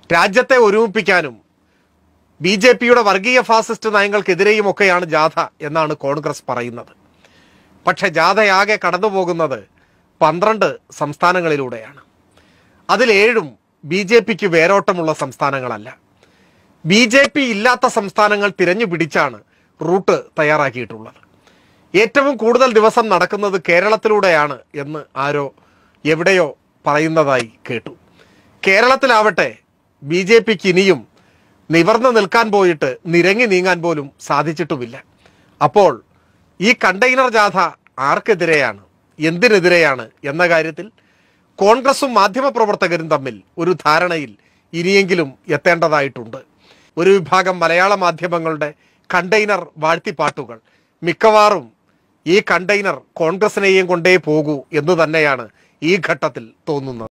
രാജ്യത്തെ ഒരുമിപ്പിക്കാനും B J പിയുടെ വർഗീയ ഫാസിസ്റ്റ് നയങ്ങൾക്കെതിരെയും ഒക്കെയാണ് ജാഥ എന്നാണ് കോൺഗ്രസ് പറയുന്നത് പക്ഷെ ജാഥയാകെ കടന്നു പോകുന്നത് പന്ത്രണ്ട് സംസ്ഥാനങ്ങളിലൂടെയാണ് അതിലേഴും ബി ജെ പിക്ക് വേരോട്ടമുള്ള സംസ്ഥാനങ്ങളല്ല ബി ജെ പി ഇല്ലാത്ത സംസ്ഥാനങ്ങൾ തിരഞ്ഞു പിടിച്ചാണ് റൂട്ട് തയ്യാറാക്കിയിട്ടുള്ളത് ഏറ്റവും കൂടുതൽ ദിവസം നടക്കുന്നത് കേരളത്തിലൂടെയാണ് എന്ന് ആരോ എവിടെയോ പറയുന്നതായി കേട്ടു കേരളത്തിലാവട്ടെ ബി ജെ പിക്ക് ഇനിയും നിവർന്നു നിൽക്കാൻ പോയിട്ട് നിരങ്ങി നീങ്ങാൻ പോലും സാധിച്ചിട്ടുമില്ല അപ്പോൾ ഈ കണ്ടെയ്നർ ജാഥ ആർക്കെതിരെയാണ് എന്തിനെതിരെയാണ് എന്ന കാര്യത്തിൽ കോൺഗ്രസും മാധ്യമപ്രവർത്തകരും തമ്മിൽ ഒരു ധാരണയിൽ ഇനിയെങ്കിലും എത്തേണ്ടതായിട്ടുണ്ട് ഒരു വിഭാഗം മലയാള മാധ്യമങ്ങളുടെ കണ്ടെയ്നർ വാഴ്ത്തിപ്പാട്ടുകൾ മിക്കവാറും ഈ കണ്ടെയ്നർ കോൺഗ്രസിനെയും കൊണ്ടേ പോകൂ എന്ന് തന്നെയാണ് ഈ ഘട്ടത്തിൽ തോന്നുന്നത്